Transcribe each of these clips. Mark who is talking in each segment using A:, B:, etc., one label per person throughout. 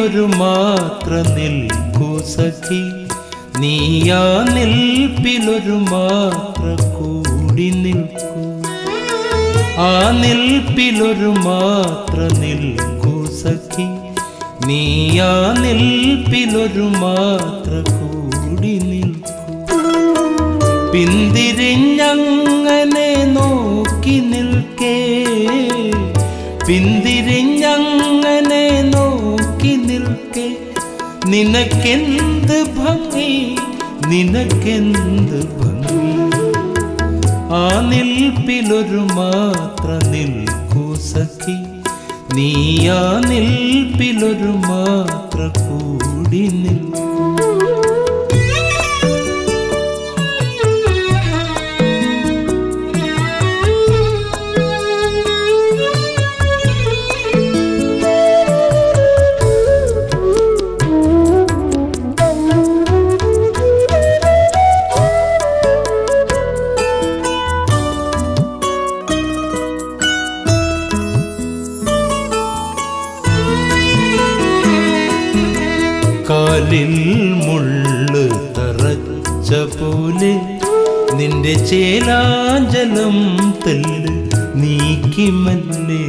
A: നിൽപ്പിലൊരു മാത്ര നിൽക്കൂ സഖി നീയാ നിൽപ്പിലൊരു മാത്ര കൂടി നിൽക്കൂ ആ നിൽപ്പിലൊരു മാത്ര നിൽക്കൂ സഖി നീയാ നിൽപ്പിലൊരു മാത്ര കൂടി നിൽക്കൂ പിന്തിരിഞ്ഞങ്ങനെ നോക്കി നിൽക്കേ പിന്തിരിഞ്ഞങ്ങനെ നോക്കി നിൽക്കേ നിനക്കെന്ത് ഭംഗി നിനക്കെന്ത് ഭംഗി ആ നിൽപ്പിലൊരു മാത്ര നിൽക്കൂ സഖി നീ ആ നിൽപ്പിലൊരു മാത്ര കൂടി നിൽക്കൂ കാലിൽ മുള്ള് തറച്ച പോലെ നിന്റെ ചേലാഞ്ചലം തെല്ല് നീക്കിമല്ലേ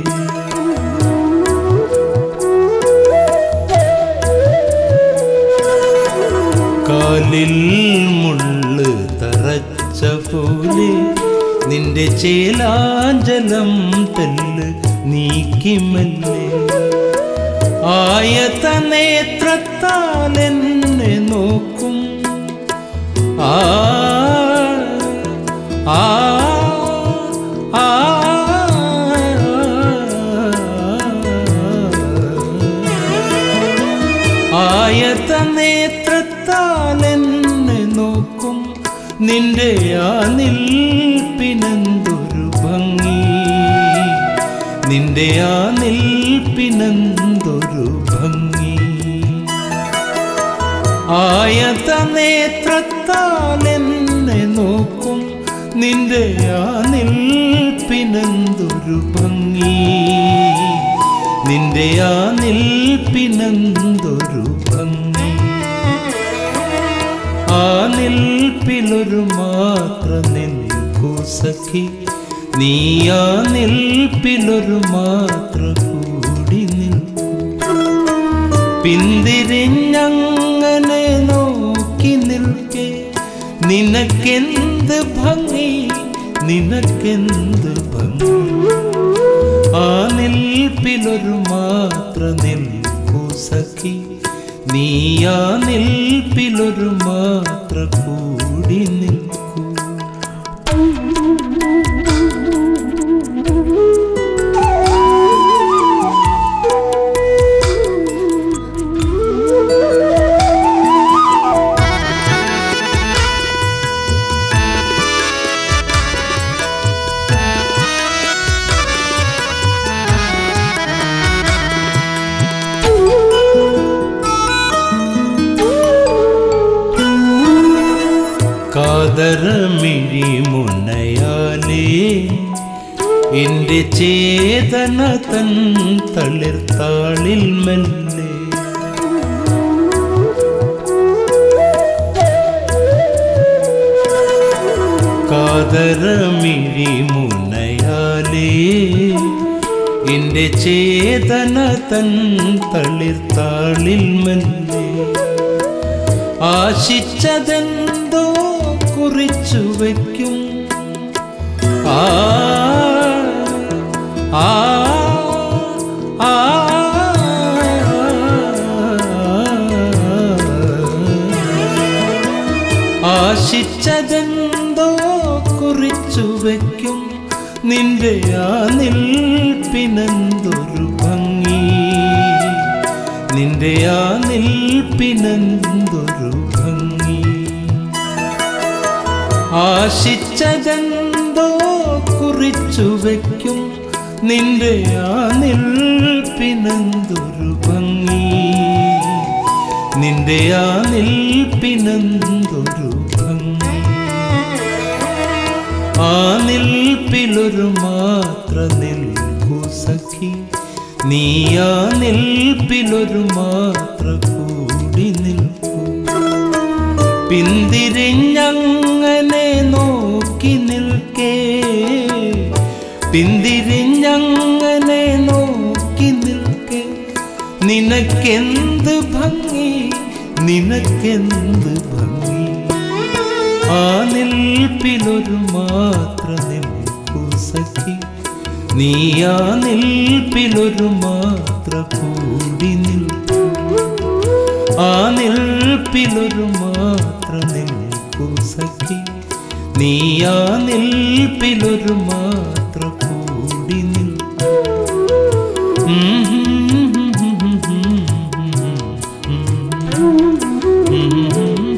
A: കാലിൽ മുള്ള് തറച്ച പോലെ നിന്റെ ചേലാഞ്ചലം തെല്ല് നീക്കിമല്ലേ ആയത നേത്രത്താൽ എന്നെ നോക്കും ആ ആ ആ ആയത നേത്രത്താൽ എന്നെ നോക്കും നിന്റെ ആ നിൽപ്പിനെന്തൊരു ഭംഗി നിന്റെ ആ നിൽപ്പിനെന്തൊരു ഭംഗി ആയത നേത്രത്താൽ എന്നെ നോക്കും നിന്റെ ആ നിൽപ്പിനെന്തൊരു ഭംഗി നിന്റെ ആ നിൽപ്പിനെന്തൊരു ഭംഗി ആ നിൽപ്പിലൊരു മാത്ര നിൽക്കൂ സഖി നീ ആ നിൽപ്പിലൊരു മാത്ര കൂടി നിൽക്കൂ പിന്തിരിഞ്ഞങ്ങനെ നോക്കി നിൽക്കേ നിനക്കെന്ത് ഭംഗി നിനക്കെന്ത് ഭംഗി ആ നിൽപ്പിലൊരു മാത്ര നിൽക്കൂ സഖി നീ ആ നിൽപ്പിലൊരു മാത്ര കൂടി നിൽക്കൂ കാതരമിഴി മുന്നയാലേ എൻ്റെ ചേതന തൻ തളിർത്താളിൽ മെല്ലെ കാതരമിഴി മുന്നയാലേ എൻ്റെ ചേതന തൻ തളിർത്താളിൽ മെല്ലെ ആശിച്ചതെന്തോ കുറിച്ചു വയ്ക്കും ആ ആ ആ ആശിച്ചതെന്തോ കുറിച്ചു വയ്ക്കും നിന്റെ ആ നിൽപ്പിനെന്തൊരു ഭംഗി നിന്റെ ആ നിൽപ്പിനെന്തൊരു ഭംഗി ആശിച്ചതെന്തോ കുറിച്ചു വയ്ക്കും നിന്റെ ആ നിൽപ്പിനെന്തൊരു ഭംഗി നിന്റെ ആ നിൽപ്പിനെന്തൊരു ഭംഗി ആ നിൽപ്പിലൊരു മാത്ര നിൽക്കൂ സഖി നീയാ നിൽപ്പിലൊരു മാത്ര കൂടി നിൽക്കൂ പിന്തിരിഞ്ഞങ്ങനെ നോക്കി നിൽക്കേ പിന്തിരിഞ്ഞങ്ങനെ നോക്കി നിൽക്കേ നിനക്കെന്ത് ഭംഗി നിനക്കെന്ത് ഭംഗി ആ നിൽപ്പിലൊരു മാത്ര നിൽക്കൂ സഖി നീ ആ നിൽപ്പിലൊരു മാത്ര കൂടി നിൽക്കൂ ആ നിൽപ്പിലൊരു മാത്ര നിൽക്കൂ സഖി നീ ആ നിൽപ്പിലൊരു മാത്ര കൂടി നിൽക്കൂ ഉം